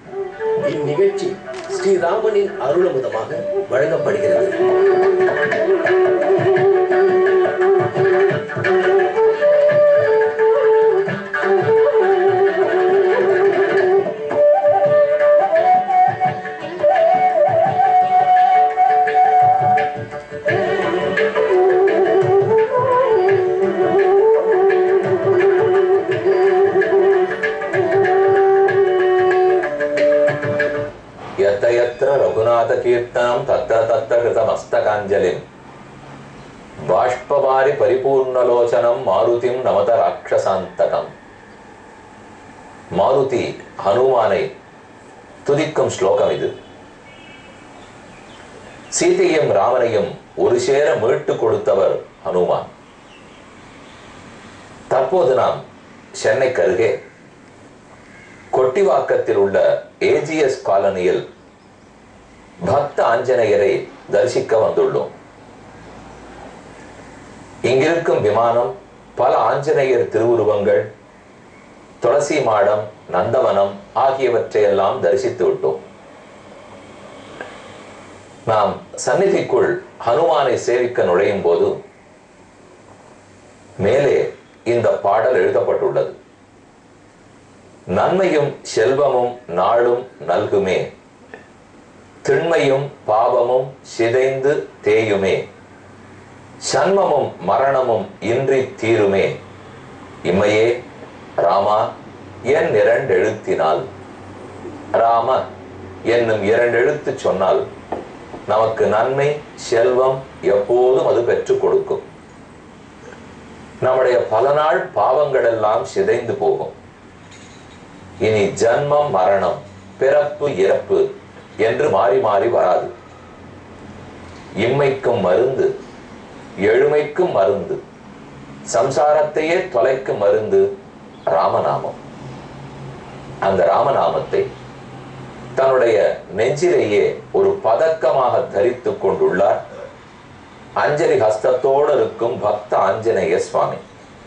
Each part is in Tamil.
இந்நிகழ்ச்சி ஸ்ரீராமனின் அருளமுதமாக வழங்கப்படுகிறது यत्र यत्र रघुनाथकीर्तनं तत्र तत्र कृतमस्तकाञ्जलिं बाष्पवारि परिपूर्णलोचनं मारुतिं नमत ராட்சசாந்தகம் மாருதி ஹனுமானை துதிக்கும் ஸ்லோகம் இது சீதையும் ராமனையும் ஒரு சேர மீட்டு கொடுத்தவர் ஹனுமான் தற்போது நாம் சென்னைக்கு அருகே கொட்டிவாக்கத்தில் உள்ள ஏஜிஎஸ் காலனியில் பக்த ஆஞ்சநேயரை தரிசிக்க வந்துள்ளோம் இங்கிருக்கும் விமானம் பல ஆஞ்சநேயர் திருவுருவங்கள் துளசி மாடம் நந்தவனம் ஆகியவற்றையெல்லாம் தரிசித்து விட்டோம் நாம் சந்நிதிக்குள் ஹனுமானை சேவிக்க நுழையும் போது மேலே இந்த பாடல் எழுதப்பட்டுள்ளது நன்மையும் செல்வமும் நாளும் நல்குமே திண்மையும் பாவமும் சிதைந்து தேயுமே சன்மமும் மரணமும் இன்றி தீருமே இம்மையே ராமா என் இரண்டெழுத்தினால் ராம என்னும் இரண்டெழுத்து சொன்னால் நமக்கு நன்மை செல்வம் எப்போதும் அது பெற்றுக் கொடுக்கும் நம்முடைய பல நாள் பாவங்கள் எல்லாம் சிதைந்து போகும் இனி ஜன்மம் மரணம் பிறப்பு இறப்பு என்று மாறி மாறி வராது இம்மைக்கும் மருந்து எழுமைக்கும் மருந்து சம்சாரத்தையே தொலைக்கும் மருந்து ராமநாமம் அந்த ராமநாமத்தை தன்னுடைய நெஞ்சிலேயே ஒரு பதக்கமாக தரித்துக் கொண்டுள்ளார் அஞ்சலி ஹஸ்தத்தோடு இருக்கும் பக்த ஆஞ்சநேய சுவாமி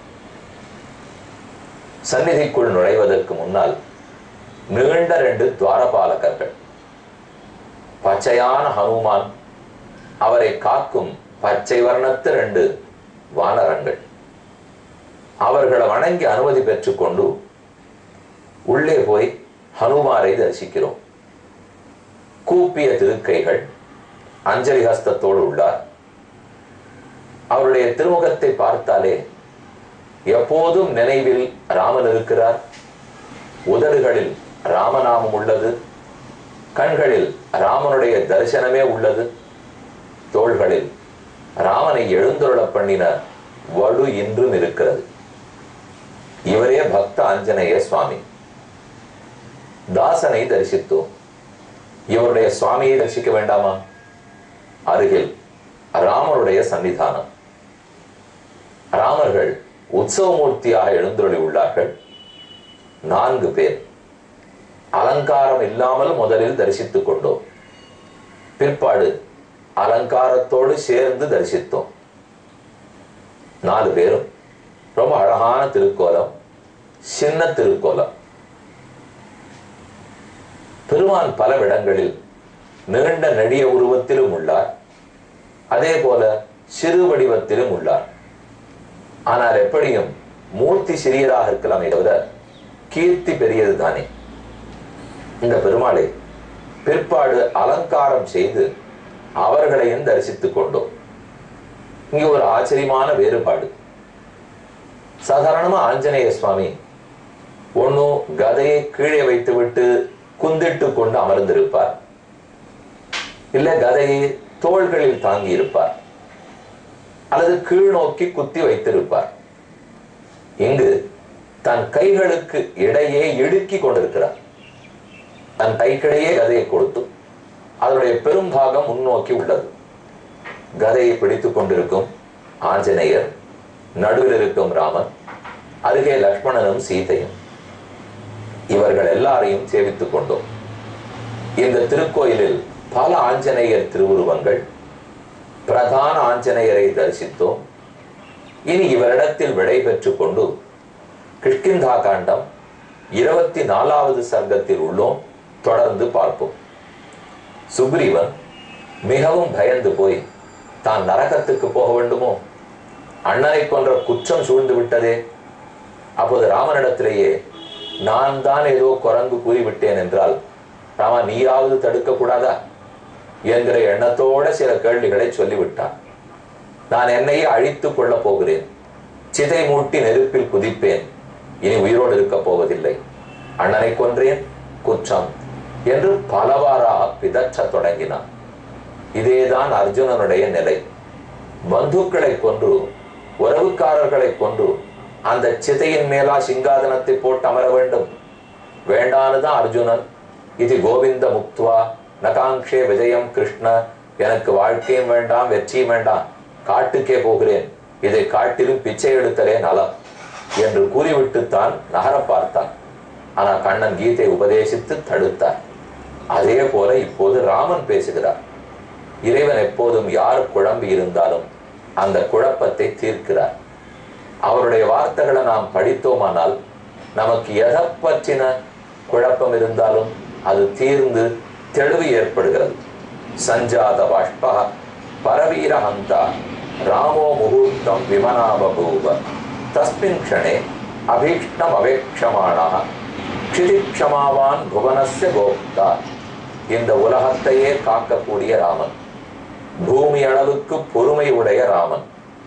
சந்நிதிக்குள் நுழைவதற்கு முன்னால் நீண்ட ரெண்டு துவாரபாலகர்கள் பச்சையான ஹனுமான் அவரை காக்கும் பச்சை வர்ணத்து ரெண்டு வானரங்கள் அவர்களை வணங்கி அனுமதி பெற்றுக்கொண்டு உள்ளே போய் ஹனுமாரை தரிசிக்கிறோம் கூப்பிய திருக்கைகள் அஞ்சலி ஹஸ்தத்தோடு உள்ளார் அவருடைய திருமுகத்தை பார்த்தாலே எப்போதும் நினைவில் ராமன் இருக்கிறார் உதடுகளில் ராமநாமம் உள்ளது கண்களில் ராமனுடைய தரிசனமே உள்ளது தோள்களில் ராமனை எழுந்துருளப் பண்ணின வடு இன்றும் இருக்கிறது இவரே பக்த ஆஞ்சநேய சுவாமி தாசனை தரிசித்தோம் இவருடைய சுவாமியை தரிசிக்க வேண்டாமா அருகில் ராமருடைய சன்னிதானம் ராமர்கள் உற்சவமூர்த்தியாக எழுந்தருளி உள்ளார்கள் நான்கு பேர் அலங்காரம் இல்லாமல் முதலில் தரிசித்துக் கொண்டோம் பிற்பாடு அலங்காரத்தோடு சேர்ந்து தரிசித்தோம் நாலு பேரும் ரொம்ப அழகான திருக்கோலம் சின்ன திருக்கோலம் பெருமான் பல இடங்களில் நீண்ட நெடிய உருவத்திலும் உள்ளார் அதே போல சிறு வடிவத்திலும் உள்ளார் ஆனால் எப்படியும் மூர்த்தி சிறியதாக இருக்கலாமே தவிர கீர்த்தி பெரியது தானே இந்த பெருமாளை பிற்பாடு அலங்காரம் செய்து அவர்களையும் தரிசித்துக் கொண்டோம் இங்க ஒரு ஆச்சரியமான வேறுபாடு சாதாரணமா ஆஞ்சநேய சுவாமி ஒன்னும் கதையை கீழே வைத்துவிட்டு குந்திட்டு கொண்டு அமர்ந்திருப்பார் இல்ல கதையை தோள்களில் தாங்கி இருப்பார் அல்லது கீழ் நோக்கி குத்தி வைத்திருப்பார் இங்கு தன் கைகளுக்கு இடையே இடுக்கி கொண்டிருக்கிறார் தன் கைக்கிடையே கதையை கொடுத்து அதனுடைய பெரும்பாகம் முன்னோக்கி உள்ளது கதையை பிடித்துக் கொண்டிருக்கும் ஆஞ்சநேயர் நடுவில் இருக்கும் ராமன் அருகே லக்ஷ்மணனும் சீதையும் இவர்கள் எல்லாரையும் சேவித்துக் கொண்டோம் இந்த திருக்கோயிலில் பல ஆஞ்சநேயர் திருவுருவங்கள் பிரதான ஆஞ்சநேயரை தரிசித்தோம் இனி இவரிடத்தில் விடை பெற்றுக் கொண்டு கிஷ்கிந்தா காண்டம் இருபத்தி நாலாவது சர்க்கத்தில் உள்ளோம் தொடர்ந்து பார்ப்போம் சுக்ரீவன் மிகவும் பயந்து போய் தான் நரகத்துக்கு போக வேண்டுமோ அண்ணனை கொன்ற குற்றம் சூழ்ந்து விட்டதே அப்போது ராமனிடத்திலேயே நான் தான் ஏதோ குரங்கு கூறிவிட்டேன் என்றால் ராமா நீயாவது தடுக்க கூடாதா என்கிற எண்ணத்தோட சில கேள்விகளை சொல்லிவிட்டான் நான் என்னையே அழித்துக் கொள்ளப் போகிறேன் சிதை மூட்டி நெருப்பில் குதிப்பேன் இனி உயிரோடு இருக்கப் போவதில்லை அண்ணனை கொன்றேன் குற்றம் என்று பலவாறாக பிதற்றத் தொடங்கினான் இதேதான் அர்ஜுனனுடைய நிலை பந்துக்களை கொன்று உறவுக்காரர்களை கொன்று அந்த சிதையின் மேலா சிங்காதனத்தை போட்டு அமர வேண்டும் வேண்டானுதான் அர்ஜுனன் இது கோவிந்த முக்துவா நகாங்ஷே விஜயம் கிருஷ்ண எனக்கு வாழ்க்கையும் வேண்டாம் வெற்றியும் வேண்டாம் காட்டுக்கே போகிறேன் இதை காட்டிலும் பிச்சை எடுத்தலே நலம் என்று கூறிவிட்டுத்தான் நகர பார்த்தான் ஆனா கண்ணன் கீதை உபதேசித்து தடுத்தார் அதே போல இப்போது ராமன் பேசுகிறார் இறைவன் எப்போதும் யார் குழம்பி இருந்தாலும் அந்த குழப்பத்தை தீர்க்கிறார் அவருடைய வார்த்தைகளை நாம் படித்தோமானால் நமக்கு எதை பற்றின குழப்பம் இருந்தாலும் அது தீர்ந்து தெளிவு ஏற்படுகிறது சஞ்சாத பாஷ்பா பரவீர ஹந்தா ராமோ முகூர்த்தம் விமனாபூவ தஸ்மின் க்ஷணே அபீஷ்டம் அவேக்ஷமானா க்ஷிதிக்ஷமாவான் புவனஸ்ய கோப்தா இந்த உலகத்தையே காக்கக்கூடிய ராமன் பூமி அளவுக்கு பொறுமை உடைய ராமன்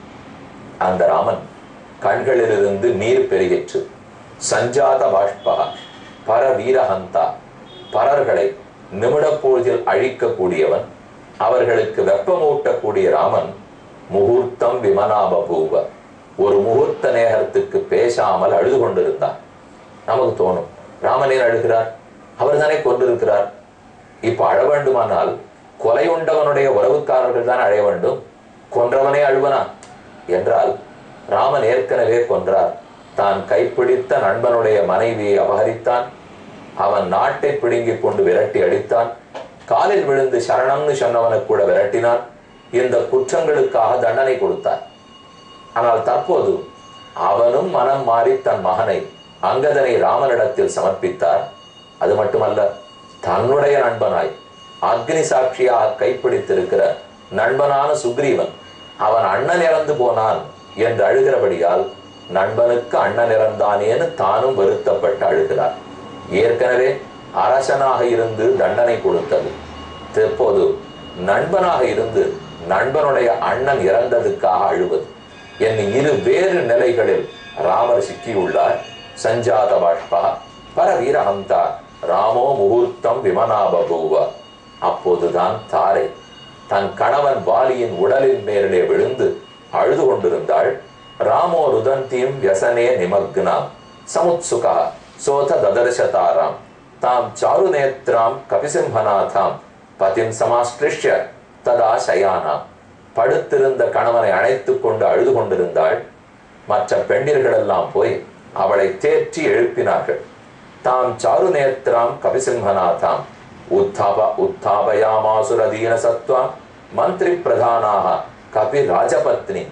அந்த ராமன் கண்களிலிருந்து நீர் பெருகிற்று சஞ்சாத பாஷ்பா பர வீரஹந்தா பரர்களை நிமிடப்பொழுதில் அழிக்கக்கூடியவன் அவர்களுக்கு வெப்பமூட்டக்கூடிய ராமன் முகூர்த்தம் விமனாபூவ ஒரு முகூர்த்த நேரத்துக்கு பேசாமல் அழுது கொண்டிருந்தார் நமக்கு தோணும் ராமன் ஏன் அழுகிறார் அவர் தானே கொண்டிருக்கிறார் இப்ப அழ வேண்டுமானால் கொலை உண்டவனுடைய உறவுக்காரர்கள் தான் அழைய வேண்டும் கொன்றவனே அழுவனா என்றால் ராமன் ஏற்கனவே கொன்றார் தான் கைப்பிடித்த நண்பனுடைய மனைவியை அபகரித்தான் அவன் நாட்டை பிடுங்கிக் கொண்டு விரட்டி அடித்தான் காலில் விழுந்து சரணம்னு சொன்னவனுக்கு கூட விரட்டினான் இந்த குற்றங்களுக்காக தண்டனை கொடுத்தார் ஆனால் தற்போது அவனும் மனம் மாறி தன் மகனை அங்கதனை ராமனிடத்தில் சமர்ப்பித்தார் அது மட்டுமல்ல தன்னுடைய நண்பனாய் அக்னி சாட்சியாக கைப்பிடித்திருக்கிற நண்பனான சுக்ரீவன் அவன் அண்ணன் இறந்து போனான் என்று அழுகிறபடியால் நண்பனுக்கு அண்ணன் இறந்தானேன்னு தானும் வருத்தப்பட்டு அழுகிறார் ஏற்கனவே அரசனாக இருந்து தண்டனை கொடுத்தது தற்போது நண்பனாக இருந்து நண்பனுடைய அண்ணன் இறந்ததுக்காக அழுவது என் இரு வேறு நிலைகளில் ராமர் சிக்கியுள்ளார் சஞ்சாத பாஷ்பா பரவீரஹந்தா ராமோ முகூர்த்தம் விமனாபூவ அப்போதுதான் தாரை தன் கணவன் வாலியின் உடலின் மேலே விழுந்து அழுது கொண்டிருந்தாள் ராமோ ருதந்தியும் வியசனே நிமக்னாம் சமுத்சுகா சோத ததர்சதாராம் தாம் சாரு நேத்ராம் கபிசிம்ஹநாதாம் பதிம் சமாஸ்பிருஷ்ய ததா சயானாம் படுத்திருந்த கணவனை அணைத்துக் கொண்டு அழுது கொண்டிருந்தாள் மற்ற பெண்டிர்கள் எல்லாம் போய் அவளை தேற்றி எழுப்பினார்கள் தாம் சாரு நேத்ராம் கபிசிம்ஹநாதாம் உத்தாப உத்தாபயாமாசுரதீன சத்வாம் மந்திரி பிரதானாக கபி ராஜபத்னி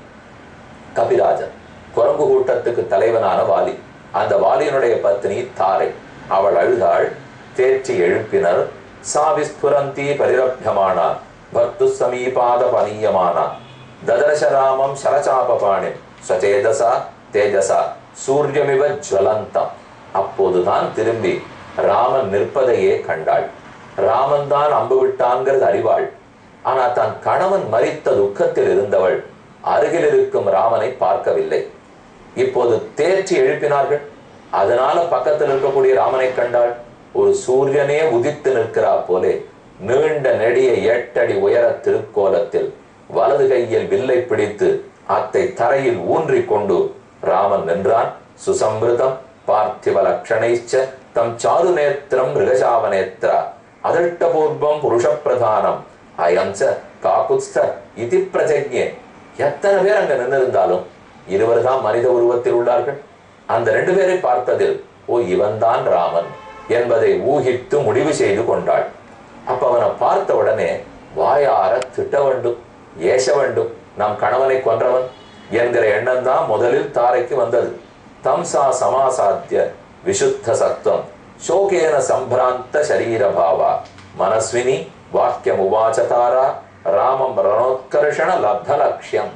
கபிராஜன் குரங்கு கூட்டத்துக்கு தலைவனான வாலி அந்த வாலியனுடைய பத்னி தாரை அவள் அழுதாள் தேற்றி எழுப்பினர் சா விஸ்புரந்தி பரிரப்யமானா பக்து சமீபாத பனீயமானா ததர்ஷ ராமம் சரசாபபாணி சச்சேதசா தேஜசா சூரியமிவ ஜுவலந்தம் அப்போதுதான் திரும்பி ராமன் நிற்பதையே கண்டாள் ராமன் தான் அம்பு விட்டாங்கிறது அறிவாள் ஆனா தன் கணவன் மரித்த துக்கத்தில் இருந்தவள் அருகில் இருக்கும் ராமனை பார்க்கவில்லை இப்போது தேர்ச்சி எழுப்பினார்கள் அதனால பக்கத்தில் இருக்கக்கூடிய ராமனை கண்டாள் ஒரு சூரியனே உதித்து நிற்கிறா போலே நீண்ட நெடிய எட்டடி உயர திருக்கோலத்தில் வலது கையில் வில்லை பிடித்து அத்தை தரையில் ஊன்றிக் கொண்டு ராமன் நின்றான் சுசம்பிருதம் பார்த்திவ லட்சணைச்ச தம் சாரு நேத்திரம் மிருகசாவநேத்ரா அதஷ்டபூர்வம் புருஷ பிரதானம் அயஞ்ச காகுத்ஸ்த இதி பிரஜஜ்ஞே எத்தனை பேர் அங்க நின்றிருந்தாலும் இருவர் தான் மனித உருவத்தில் உள்ளார்கள் அந்த ரெண்டு பேரை பார்த்ததில் ஓ இவன்தான் ராமன் என்பதை ஊகித்து முடிவு செய்து கொண்டாள் அப்ப அவனை பார்த்த உடனே வாயார திட்ட வேண்டும் ஏச வேண்டும் நம் கணவனை கொன்றவன் என்கிற எண்ணம் தான் முதலில் தாரைக்கு வந்தது தம்சா சமாசாத்திய விசுத்த சத்துவம் ಶೋಕೇನ ಸಂಭ್ರಾಂತ ಶರೀರ ಭಾವ ಮನಸ್ವಿನಿ ವಾಕ್ಯಮುವಾಚ ತಾರಾ ராமம் ரணோத்கர்ஷண லப்த லட்சியம்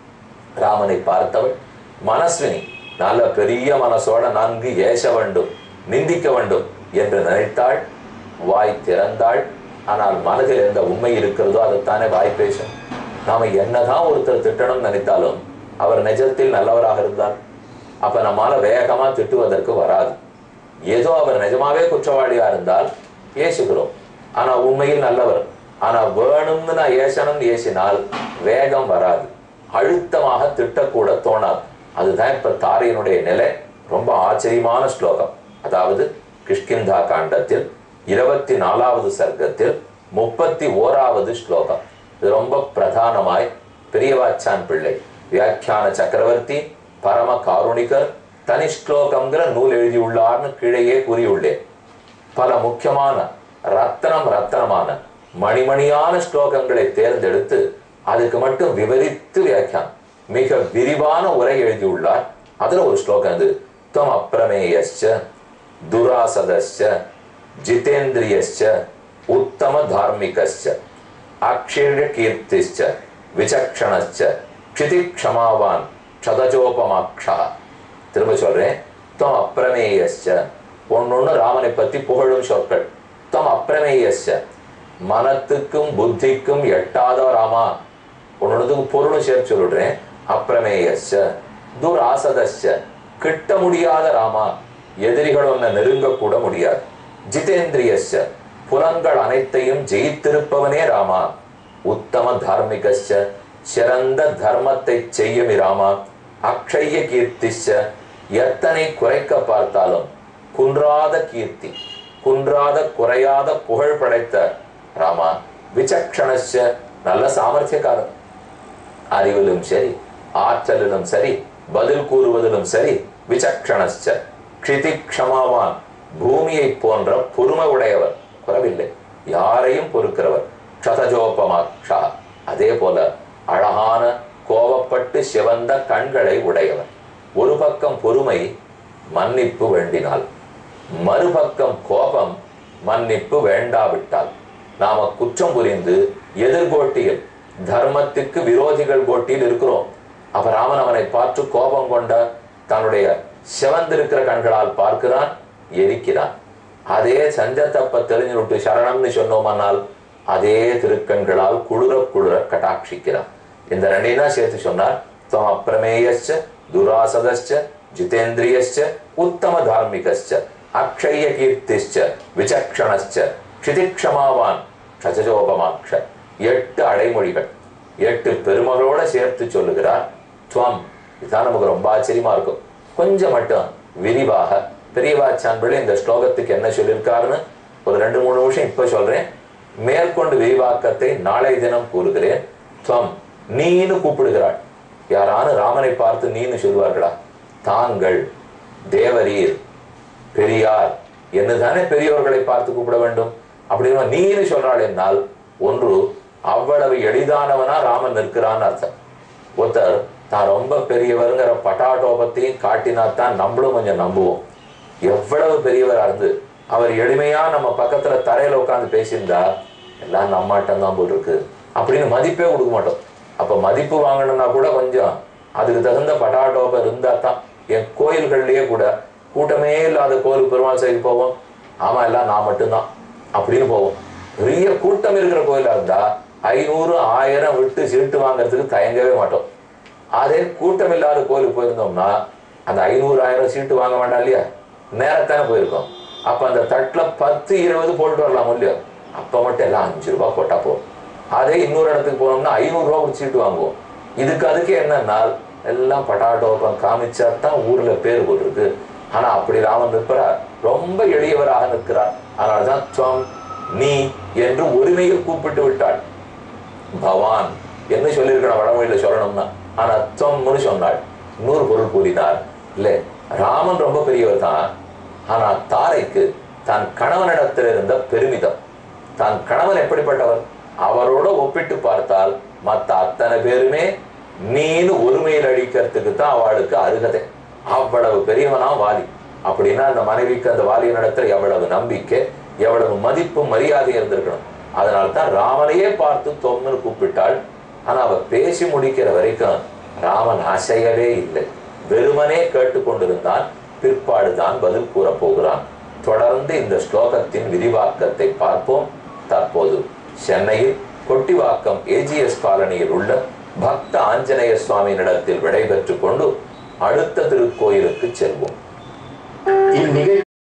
ராமனை பார்த்தவள் மனஸ்வினி நல்ல பெரிய மனசோட நன்கு ஏச வேண்டும் நிந்திக்க வேண்டும் என்று நினைத்தாள் வாய் திறந்தாள் ஆனால் மனதில் எந்த உண்மை இருக்கிறதோ அதைத்தானே வாய் பேசும் நாம என்னதான் ஒருத்தர் திட்டணும் நினைத்தாலும் அவர் நிஜத்தில் நல்லவராக இருந்தால் அப்ப நம்மால வேகமா திட்டுவதற்கு வராது ஏதோ அவர் நிஜமாவே குற்றவாளியா இருந்தால் ஏசுகிறோம் ஆனா உண்மையில் நல்லவர் ஆனா வேணும்னு நான் ஏசணும்னு ஏசினால் வேகம் வராது அழுத்தமாக திட்டக்கூட தோணாது அதுதான் இப்ப தாரையனுடைய நிலை ரொம்ப ஆச்சரியமான ஸ்லோகம் அதாவது கிஷ்கிந்தா காண்டத்தில் இருபத்தி நாலாவது சர்க்கத்தில் முப்பத்தி ஓராவது ஸ்லோகம் இது ரொம்ப பிரதானமாய் பெரியவாச்சான் பிள்ளை வியாக்கியான சக்கரவர்த்தி பரம காருணிகர் தனி ஸ்லோகம்ங்கிற நூல் எழுதியுள்ளார்னு கீழேயே கூறியுள்ளேன் பல முக்கியமான ரத்தனம் ரத்தனமான மணிமணியான ஸ்லோகங்களை தேர்ந்தெடுத்து அதுக்கு மட்டும் விவரித்து வியாக்கியான் மிக விரிவான உரை எழுதியுள்ளார் அதுல ஒரு ஸ்லோகம் இது துவம் அப்பிரமேயஸ்ச துராசதஸ்ச ஜிதேந்திரியஸ்ச உத்தம தார்மிகஸ்ச அக்ஷீர்ய கீர்த்திஸ்ச விசக்ஷணஸ்ச க்ஷிதி க்ஷமாவான் க்ஷதஜோபமாக்ஷா திரும்ப சொல்றேன் துவம் அப்பிரமேயஸ்ச ஒன்னொன்னு ராமனை பத்தி புகழும் சொற்கள் துவம் அப்பிரமேயஸ்ச மனத்துக்கும் புத்திக்கும் எட்டாத ராமா உன்னோடதுக்கு பொருளும் சேர்த்து சொல்லிடுறேன் அப்பிரமேயஸ்ச துராசதஸ்ச கிட்ட முடியாத ராமா எதிரிகள் உன்னை நெருங்க கூட முடியாது ஜிதேந்திரியஸ்ச புலன்கள் அனைத்தையும் ஜெயித்திருப்பவனே ராமா உத்தம தார்மிகஸ்ச சிறந்த தர்மத்தை செய்யும் ராமா அக்ஷய கீர்த்திச்ச எத்தனை குறைக்க பார்த்தாலும் குன்றாத கீர்த்தி குன்றாத குறையாத புகழ் படைத்த ராமா விசக்ஷணச்ச நல்ல சாமர்த்தியக்காரன் அறிவிலும் சரி ஆற்றலிலும் சரி பதில் கூறுவதிலும் சரி விசக்ஷணச்ச க்ஷிதி க்ஷமாவான் பூமியை போன்ற பொறுமை உடையவர் குறவில்லை யாரையும் பொறுக்கிறவர் க்ஷதஜோபமாக்ஷா அதே போல அழகான கோபப்பட்டு சிவந்த கண்களை உடையவர் ஒரு பக்கம் பொறுமை மன்னிப்பு வேண்டினால் மறுபக்கம் கோபம் மன்னிப்பு வேண்டாவிட்டால் நாம குற்றம் புரிந்து எதிர்கோட்டியில் தர்மத்துக்கு விரோதிகள் கோட்டியில் இருக்கிறோம் அப்ப ராமன் அவனை பார்த்து கோபம் கொண்ட தன்னுடைய சிவந்திருக்கிற கண்களால் பார்க்கிறான் எரிக்கிறான் அதே சஞ்சத்தப்ப தெரிஞ்சு விட்டு சரணம்னு சொன்னோமானால் அதே திருக்கண்களால் குளிர குளிர கட்டாட்சிக்கிறான் இந்த ரெண்டையும் தான் சேர்த்து சொன்னார் துவம் அப்பிரமேயச்ச துராசதச்ச ஜிதேந்திரியச்ச உத்தம தார்மிகச்ச அக்ஷய கீர்த்திச்ச விசக்ஷணச்ச க்ஷிதிக்ஷமாவான் க்ஷஜோபமாக்ஷ எட்டு அடைமொழிகள் எட்டு பெருமகளோட சேர்த்து சொல்லுகிறார் துவம் இதுதான் நமக்கு ரொம்ப ஆச்சரியமா இருக்கும் கொஞ்சம் மட்டும் விரிவாக பெரியவாச்சான் பிள்ளை இந்த ஸ்லோகத்துக்கு என்ன சொல்லியிருக்காருன்னு ஒரு ரெண்டு மூணு நிமிஷம் இப்ப சொல்றேன் மேற்கொண்டு விரிவாக்கத்தை நாளை தினம் கூறுகிறேன் துவம் நீன்னு கூப்பிடுகிறாள் யாரானு ராமனை பார்த்து நீன்னு சொல்வார்களா தாங்கள் தேவரீர் பெரியார் என்னதானே பெரியோர்களை பார்த்து கூப்பிட வேண்டும் அப்படின்னு நீன்னு சொல்றாள் என்னால் ஒன்று அவ்வளவு எளிதானவனா ராமன் நிற்கிறான்னு அர்த்தம் ஒருத்தர் தான் ரொம்ப பெரியவருங்கிற பட்டாட்டோபத்தையும் காட்டினா தான் நம்மளும் கொஞ்சம் நம்புவோம் எவ்வளவு பெரியவரா இருந்து அவர் எளிமையா நம்ம பக்கத்துல தரையில உட்கார்ந்து பேசியிருந்தா எல்லாம் நம்மாட்டம் தான் போல் இருக்கு அப்படின்னு மதிப்பே கொடுக்க மாட்டோம் அப்ப மதிப்பு வாங்கணும்னா கூட கொஞ்சம் அதுக்கு தகுந்த பட்டாட்டோபம் இருந்தா தான் என் கோயில்கள்லயே கூட கூட்டமே இல்லாத கோயில் பெருமாள் சைடு போவோம் ஆமா எல்லாம் நான் மட்டும்தான் அப்படின்னு போவோம் பெரிய கூட்டம் இருக்கிற கோயிலா இருந்தா ஐநூறு ஆயிரம் விட்டு சீட்டு வாங்குறதுக்கு தயங்கவே மாட்டோம் அதே கூட்டம் இல்லாத கோயிலுக்கு போயிருந்தோம்னா அந்த ஐநூறு ஆயிரம் சீட்டு வாங்க வேண்டாம் இல்லையா நேரத்தானே போயிருக்கோம் அப்ப அந்த தட்டுல பத்து இருபது போட்டு வரலாம் இல்லையா அப்ப மட்டும் எல்லாம் அஞ்சு ரூபாய் போட்டா போதும் அதே இன்னொரு இடத்துக்கு போனோம்னா ஐநூறு ரூபாய் ஒரு சீட்டு வாங்குவோம் இதுக்கு அதுக்கு என்னன்னா எல்லாம் பட்டாட்டோப்பம் காமிச்சா தான் ஊர்ல பேர் போட்டிருக்கு ஆனா அப்படி ராமன் நிற்கிறார் ரொம்ப எளியவராக நிற்கிறார் அதனாலதான் துவம் நீ என்று ஒருமையில் கூப்பிட்டு விட்டாள் பவான் என்ன சொல்லியிருக்கணும் வடமொழியில சொல்லணும்னா ஆனா துவம்னு சொன்னாள் இன்னொரு பொருள் கூறினார் இல்ல ராமன் ரொம்ப பெரியவர் தான் ஆனா தாரைக்கு தன் கணவனிடத்தில் இருந்த பெருமிதம் தன் கணவன் எப்படிப்பட்டவர் அவரோட ஒப்பிட்டு பார்த்தால் மத்த அத்தனை பேருமே நீனு ஒருமையில் அடிக்கிறதுக்கு தான் அவளுக்கு அருகதை அவ்வளவு பெரியவனா வாலி அப்படின்னா அந்த மனைவிக்கு அந்த வாலியனிடத்துல எவ்வளவு நம்பிக்கை எவ்வளவு மதிப்பு மரியாதை இருந்திருக்கணும் அதனால தான் ராமனையே பார்த்து தொம்னு கூப்பிட்டாள் ஆனா அவ பேசி முடிக்கிற வரைக்கும் ராமன் அசையவே இல்லை வெறுமனே கேட்டுக்கொண்டிருந்தான் பிற்பாடுதான் பதில் கூற போகிறான் தொடர்ந்து இந்த ஸ்லோகத்தின் விரிவாக்கத்தை பார்ப்போம் தற்போது சென்னையில் கொட்டிவாக்கம் ஏஜிஎஸ் காலனியில் உள்ள பக்த ஆஞ்சநேய சுவாமியினிடத்தில் விடைபெற்றுக் கொண்டு அடுத்த திருக்கோயிலுக்கு செல்வோம் இந்நிகழ்ச்சி